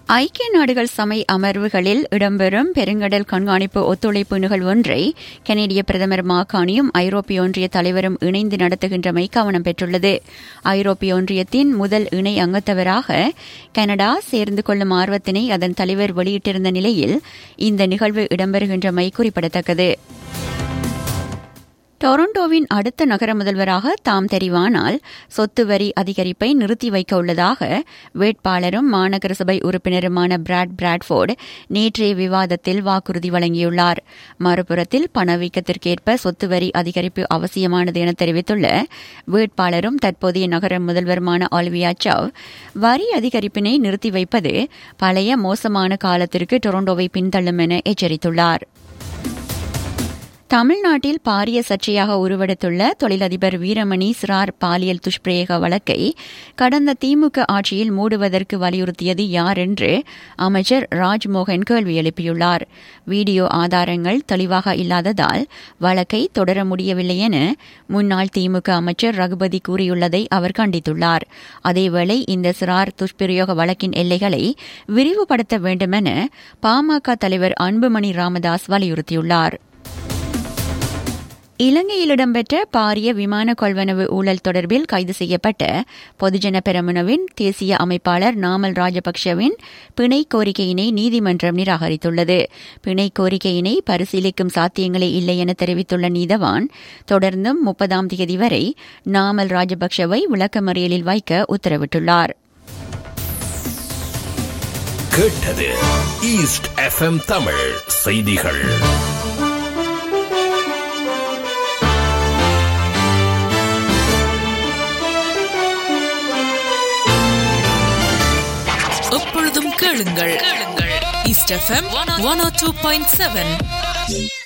ஐக்கிய நாடுகள் சபை அமர்வுகளில் இடம்பெறும் பெருங்கடல் கண்காணிப்பு ஒத்துழைப்பு நிகழ்வொன்றை கனேடிய பிரதமர் மாகாணியும் ஐரோப்பிய ஒன்றிய தலைவரும் இணைந்து நடத்துகின்றமை கவனம் பெற்றுள்ளது ஐரோப்பிய ஒன்றியத்தின் முதல் இணை அங்கத்தவராக கனடா சேர்ந்து கொள்ளும் ஆர்வத்தினை அதன் தலைவர் வெளியிட்டிருந்த நிலையில் இந்த நிகழ்வு இடம்பெறுகின்றமை குறிப்பிடத்தக்கது டொரண்டோவின் அடுத்த நகர முதல்வராக தாம் தெரிவானால் சொத்து வரி அதிகரிப்பை நிறுத்தி வைக்க உள்ளதாக வேட்பாளரும் மாநகர சபை உறுப்பினருமான பிராட் பிராட்ஃபோர்டு நேற்றைய விவாதத்தில் வாக்குறுதி வழங்கியுள்ளார் மறுபுறத்தில் பணவீக்கத்திற்கேற்ப சொத்து வரி அதிகரிப்பு அவசியமானது என தெரிவித்துள்ள வேட்பாளரும் தற்போதைய நகர முதல்வருமான ஆல்வியா சவ் வரி அதிகரிப்பினை நிறுத்தி வைப்பது பழைய மோசமான காலத்திற்கு டொரண்டோவை பின்தள்ளும் என எச்சரித்துள்ளார் தமிழ்நாட்டில் பாரிய சர்ச்சையாக உருவெடுத்துள்ள தொழிலதிபர் வீரமணி சிறார் பாலியல் துஷ்பிரயோக வழக்கை கடந்த திமுக ஆட்சியில் மூடுவதற்கு வலியுறுத்தியது யார் என்று அமைச்சர் ராஜ்மோகன் கேள்வி எழுப்பியுள்ளார் வீடியோ ஆதாரங்கள் தெளிவாக இல்லாததால் வழக்கை தொடர முடியவில்லை என முன்னாள் திமுக அமைச்சர் ரகுபதி கூறியுள்ளதை அவர் கண்டித்துள்ளார் அதேவேளை இந்த சிறார் துஷ்பிரயோக வழக்கின் எல்லைகளை விரிவுபடுத்த வேண்டுமென பாமக தலைவர் அன்புமணி ராமதாஸ் வலியுறுத்தியுள்ளார் இலங்கையில் இடம்பெற்ற பாரிய விமான கொள்வனவு ஊழல் தொடர்பில் கைது செய்யப்பட்ட பொதுஜன பெரமுனவின் தேசிய அமைப்பாளர் நாமல் ராஜபக்சவின் பிணை கோரிக்கையினை நீதிமன்றம் நிராகரித்துள்ளது பிணை கோரிக்கையினை பரிசீலிக்கும் சாத்தியங்களே இல்லை என தெரிவித்துள்ள நீதவான் தொடர்ந்தும் முப்பதாம் தேதி வரை நாமல் ராஜபக்சவை விளக்கமறியலில் வைக்க உத்தரவிட்டுள்ளார் கேட்டது ஈஸ்ட் எஃப்எம் தமிழ் செய்திகள் எப்பொழுதும் கேளுங்கள் கேளுங்கள் east FM one O two point seven